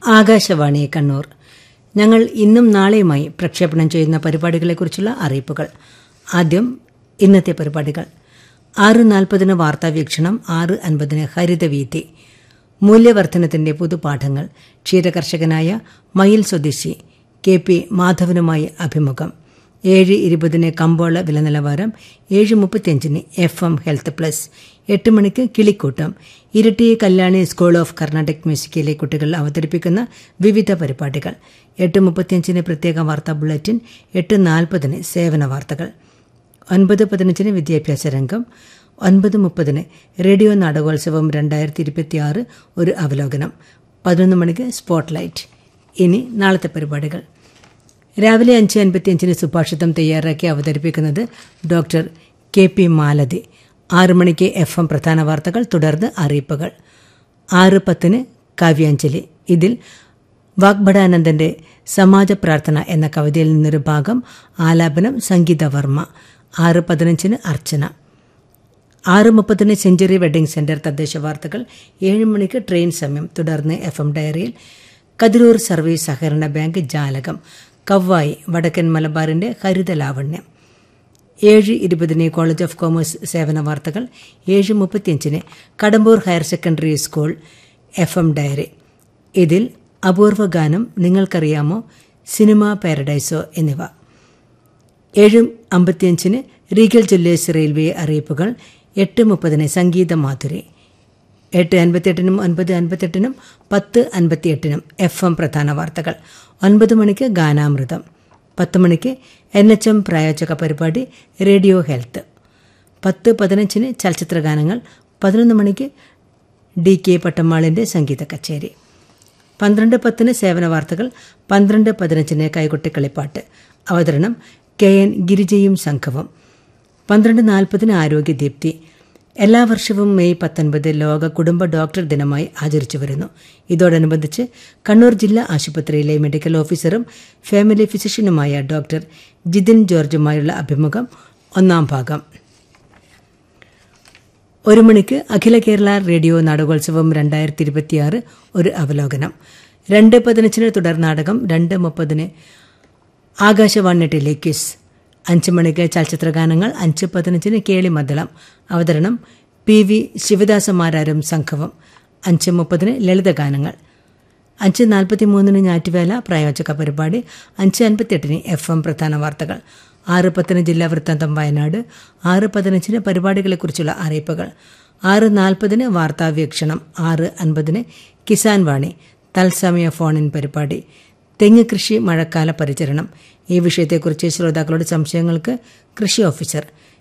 ആകാശവാണി കണ്ണൂർ ഞങ്ങൾ ഇന്നും നാളെയുമായി പ്രക്ഷേപണം ചെയ്യുന്ന പരിപാടികളെക്കുറിച്ചുള്ള അറിയിപ്പുകൾ ആദ്യം ഇന്നത്തെ പരിപാടികൾ ആറ് നാൽപ്പതിന് വാർത്താവീക്ഷണം ആറ് അൻപതിന് ഹരിതവീതി മൂല്യവർദ്ധനത്തിന്റെ പുതുപാഠങ്ങൾ ക്ഷീരകർഷകനായ മയിൽ സ്വദേശി കെ പി മാധവനുമായി അഭിമുഖം ഏഴ് ഇരുപതിന് കമ്പോള വില നിലവാരം ഏഴ് മുപ്പത്തിയഞ്ചിന് എഫ് എം ഹെൽത്ത് പ്ലസ് എട്ട് മണിക്ക് കിളിക്കൂട്ടം ഇരട്ടി കല്യാണി സ്കൂൾ ഓഫ് കർണാട്ടിക് മ്യൂസിക്കിലെ കുട്ടികൾ അവതരിപ്പിക്കുന്ന വിവിധ പരിപാടികൾ എട്ട് മുപ്പത്തിയഞ്ചിന് പ്രത്യേക വാർത്താ ബുള്ളറ്റിൻ എട്ട് നാൽപ്പതിന് സേവന വാർത്തകൾ ഒൻപത് പതിനഞ്ചിന് വിദ്യാഭ്യാസ രംഗം ഒൻപത് മുപ്പതിന് റേഡിയോ നാടകോത്സവം രണ്ടായിരത്തി ഇരുപത്തിയാറ് ഒരു അവലോകനം പതിനൊന്ന് മണിക്ക് സ്പോട്ട്ലൈറ്റ് ഇനി നാളത്തെ പരിപാടികൾ രാവിലെ അഞ്ച് അൻപത്തിയഞ്ചിന് സുഭാഷിതം തയ്യാറാക്കി അവതരിപ്പിക്കുന്നത് ഡോക്ടർ കെ പി മാലതി ആറ് മണിക്ക് എഫ് എം പ്രധാന വാർത്തകൾ തുടർന്ന് അറിയിപ്പുകൾ ആറ് പത്തിന് കാവ്യാഞ്ജലി ഇതിൽ വാഗ്ഭടാനന്ദന്റെ സമാജ പ്രാർത്ഥന എന്ന കവിതയിൽ നിന്നൊരു ഭാഗം ആലാപനം സംഗീത വർമ്മ ആറ് പതിനഞ്ചിന് അർച്ചന ആറ് മുപ്പതിന് സെഞ്ചുറി വെഡിംഗ് സെന്റർ തദ്ദേശ വാർത്തകൾ ഏഴ് മണിക്ക് ട്രെയിൻ സമയം തുടർന്ന് എഫ് എം ഡയറിയിൽ കതിരൂർ സർവീസ് സഹകരണ ബാങ്ക് ജാലകം കവ്വായി വടക്കൻ മലബാറിന്റെ ഹരിതലാവണ്യം ഏഴ് ഇരുപതിന് കോളേജ് ഓഫ് കോമേഴ്സ് സേവന വാർത്തകൾ ഏഴ് മുപ്പത്തിയഞ്ചിന് Kadambur higher secondary school F M diary ഇതിൽ അപൂർവ ഗാനം നിങ്ങൾക്കറിയാമോ സിനിമ പാരഡൈസോ എന്നിവ ഏഴ് അമ്പത്തിയഞ്ചിന് റീഗൽ ജ്വല്ലേഴ്സ് റെയിൽവേ അറിയിപ്പുകൾ എട്ട് മുപ്പതിന് സംഗീത മാധുരി എട്ട് അൻപത്തിയെട്ടിനും ഒൻപത് അൻപത്തെട്ടിനും പത്ത് അൻപത്തിയെട്ടിനും എഫ് എം പ്രധാന വാർത്തകൾ ഒൻപത് മണിക്ക് ഗാനാമൃതം പത്ത് മണിക്ക് എൻ എച്ച് എം പ്രായോജക പരിപാടി റേഡിയോ ഹെൽത്ത് പത്ത് പതിനഞ്ചിന് ചലച്ചിത്ര ഗാനങ്ങൾ പതിനൊന്ന് മണിക്ക് ഡി കെ പട്ടമ്മാളിൻ്റെ സംഗീത കച്ചേരി പന്ത്രണ്ട് പത്തിന് സേവന വാർത്തകൾ പന്ത്രണ്ട് പതിനഞ്ചിന് കൈകൊട്ടിക്കളിപ്പാട്ട് അവതരണം കെ എൻ ഗിരിജയും സംഘവും പന്ത്രണ്ട് നാൽപ്പതിന് ആരോഗ്യദീപ്തി എല്ലാ വർഷവും മെയ് പത്തൊൻപത് ലോക കുടുംബ ഡോക്ടർ ദിനമായി ആചരിച്ചു വരുന്നു ഇതോടനുബന്ധിച്ച് കണ്ണൂർ ജില്ലാ ആശുപത്രിയിലെ മെഡിക്കൽ ഓഫീസറും ഫാമിലി ഫിസിഷ്യനുമായ ഡോക്ടർ ജിതിൻ ജോർജുമായുള്ള അഭിമുഖം ഒന്നാം ഭാഗം ഒരു മണിക്ക് അഖില കേരള റേഡിയോ നാടകോത്സവം രണ്ടായിരത്തി ഇരുപത്തിയാറ് ഒരു അവലോകനം രണ്ട് പതിനഞ്ചിന് തുടർ നാടകം രണ്ട് മുപ്പതിന് ആകാശവാണി ടെലിക്യൂസ് അഞ്ച് മണിക്ക് ചലച്ചിത്ര ഗാനങ്ങൾ അഞ്ച് പതിനഞ്ചിന് കേളി മദ്ദളം അവതരണം പി വി ശിവദാസമാരാരും സംഘവും അഞ്ച് മുപ്പതിന് ലളിതഗാനങ്ങൾ അഞ്ച് നാൽപ്പത്തി മൂന്നിന് ഞാറ്റുവേല പ്രായോജക പരിപാടി അഞ്ച് അൻപത്തിയെട്ടിന് എഫ് എം പ്രധാന വാർത്തകൾ ആറ് പത്തിന് ജില്ലാ വൃത്താന്തം വയനാട് ആറ് പതിനഞ്ചിന് പരിപാടികളെക്കുറിച്ചുള്ള അറിയിപ്പുകൾ ആറ് നാൽപ്പതിന് വാർത്താവീക്ഷണം ആറ് അൻപതിന് കിസാൻ വാണി തത്സമയ ഫോണിൻ പരിപാടി തെങ്ങ് കൃഷി മഴക്കാല പരിചരണം ഈ വിഷയത്തെക്കുറിച്ച് ശ്രോതാക്കളുടെ സംശയങ്ങൾക്ക് കൃഷി ഓഫീസർ